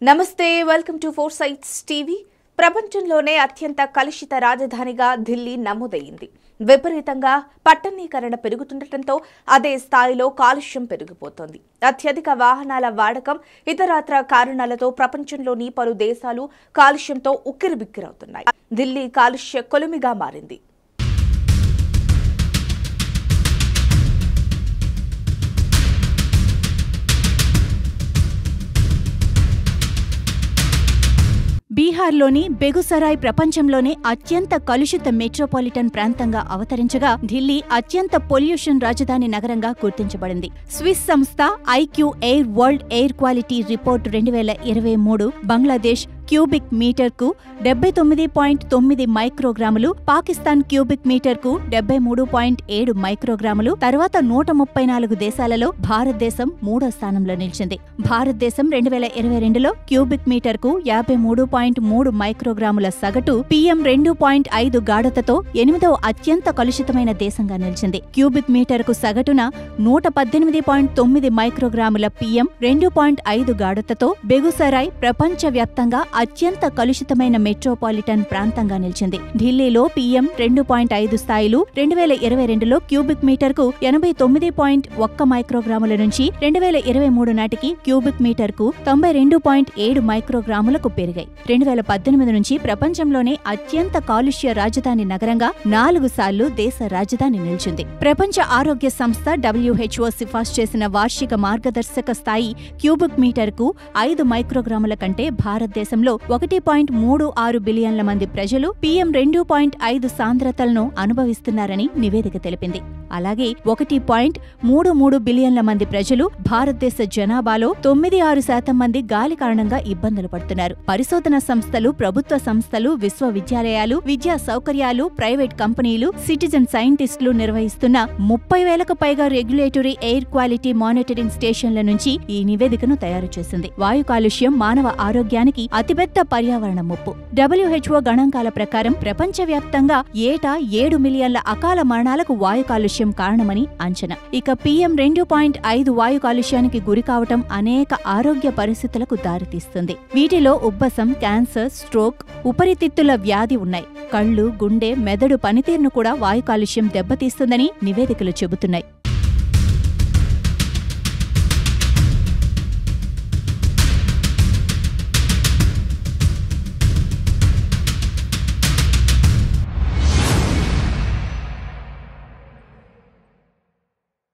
నమస్తే welcome to four sides TV ప్రపంచంలోనే అత్యంత కలుషిత రాజధానిగా ఢిల్లీ నమోదయ్యింది విపరీతంగా పట్టణీకరణ పెరుగుతుండటంతో అదే స్థాయిలో కాలుష్యం పెరిగిపోతోంది అత్యధిక వాహనాల వాడకం ఇతరత్ర కారణాలతో ప్రపంచంలోని పలు దేశాలు కాలుష్యంతో ఉక్కిరిబిక్కిరవుతున్నాయి ఢిల్లీ కాలుష్య కొలిమిగా మారింది బీహార్లోని బెగుసరాయ్ ప్రపంచంలోనే అత్యంత కలుషిత మెట్రోపాలిటన్ ప్రాంతంగా అవతరించగా ఢిల్లీ అత్యంత పొల్యూషన్ రాజధాని నగరంగా గుర్తించబడింది స్విస్ సంస్థ IQ air world air quality report రెండు వేల ఇరవై మూడు బంగ్లాదేశ్ క్యూబిక్ మీటర్కు డెబ్బై తొమ్మిది పాయింట్ తొమ్మిది మైక్రోగ్రాములు పాకిస్తాన్ క్యూబిక్ మీటర్కు డెబ్బై మూడు పాయింట్ ఏడు మైక్రోగ్రాములు తర్వాత నూట ముప్పై నాలుగు దేశాలలో భారతదేశం మూడో స్థానంలో నిలిచింది భారతదేశం రెండు వేల ఇరవై రెండులో క్యూబిక్ మీటర్కు యాభై మూడు పాయింట్ మూడు మైక్రోగ్రాముల సగటు పిఎం రెండు పాయింట్ ఐదు గాఢతతో ఎనిమిదవ అత్యంత కలుషితమైన దేశంగా నిలిచింది క్యూబిక్ మీటర్కు సగటున నూట పద్దెనిమిది పాయింట్ తొమ్మిది మైక్రోగ్రాముల పిఎం రెండు పాయింట్ ఐదు గాఢతతో బెగుసరాయ్ ప్రపంచవ్యాప్తంగా అత్యంత కలుషితమైన మెట్రోపాలిటన్ ప్రాంతంగా నిలిచింది ఢిల్లీలో పిఎం రెండు పాయింట్ ఐదు స్థాయిలు రెండు వేల ఇరవై రెండులో క్యూబిక్ మీటర్కు ఎనభై తొమ్మిది పాయింట్ ఒక్క మైక్రోగ్రాముల నుంచి రెండు వేల ఇరవై మూడు నాటికి క్యూబిక్ మీటర్కు తొంభై రెండు పాయింట్ ఏడు మైక్రోగ్రాములకు పెరిగాయి రెండు వేల పద్దెనిమిది నుంచి ప్రపంచంలోనే అత్యంత కాలుష్య రాజధాని నగరంగా నాలుగు సార్లు దేశ రాజధాని నిలిచింది ప్రపంచ ఆరోగ్య సంస్థ డబ్ల్యూహెచ్ఓ సిఫార్సు చేసిన వార్షిక మార్గదర్శక స్థాయి క్యూబిక్ మీటర్కు ఐదు మైక్రోగ్రాముల కంటే భారతదేశంలో ఒకటి పాయింట్ మూడు ఆరు బిలియన్ల మంది ప్రజలు పీఎం రెండు పాయింట్ ఐదు సాంద్రతలను అనుభవిస్తున్నారని నివేదిక తెలిపింది అలాగే ఒకటి పాయింట్ మూడు మూడు బిలియన్ల మంది ప్రజలు భారతదేశ జనాభాలో తొమ్మిది ఆరు శాతం మంది గాలి కారణంగా ఇబ్బందులు పడుతున్నారు పరిశోధన సంస్థలు ప్రభుత్వ సంస్థలు విశ్వవిద్యాలయాలు విద్యా సౌకర్యాలు ప్రైవేట్ కంపెనీలు సిటిజన్ సైంటిస్టులు నిర్వహిస్తున్న ముప్పై వేలకు పైగా రెగ్యులేటరీ ఎయిర్ క్వాలిటీ మానిటరింగ్ స్టేషన్ల నుంచి ఈ నివేదికను తయారు చేసింది వాయు కాలుష్యం మానవ ఆరోగ్యానికి అతిపెద్ద పర్యావరణ ముప్పు డబ్ల్యూహెచ్ఓ గణాంకాల ప్రకారం ప్రపంచవ్యాప్తంగా ఏటా ఏడు మిలియన్ల అకాల మరణాలకు వాయు కాలుష్యం కారణమని అంచనా ఇక పీఎం రెండు పాయింట్ ఐదు వాయు కాలుష్యానికి గురి కావటం అనేక ఆరోగ్య పరిస్థితులకు దారితీస్తుంది వీటిలో ఉబ్బసం క్యాన్సర్ స్ట్రోక్ ఉపరితిత్తుల వ్యాధి ఉన్నాయి కళ్ళు గుండె మెదడు పనితీరును కూడా వాయు కాలుష్యం దెబ్బతీస్తుందని నివేదికలు చెబుతున్నాయి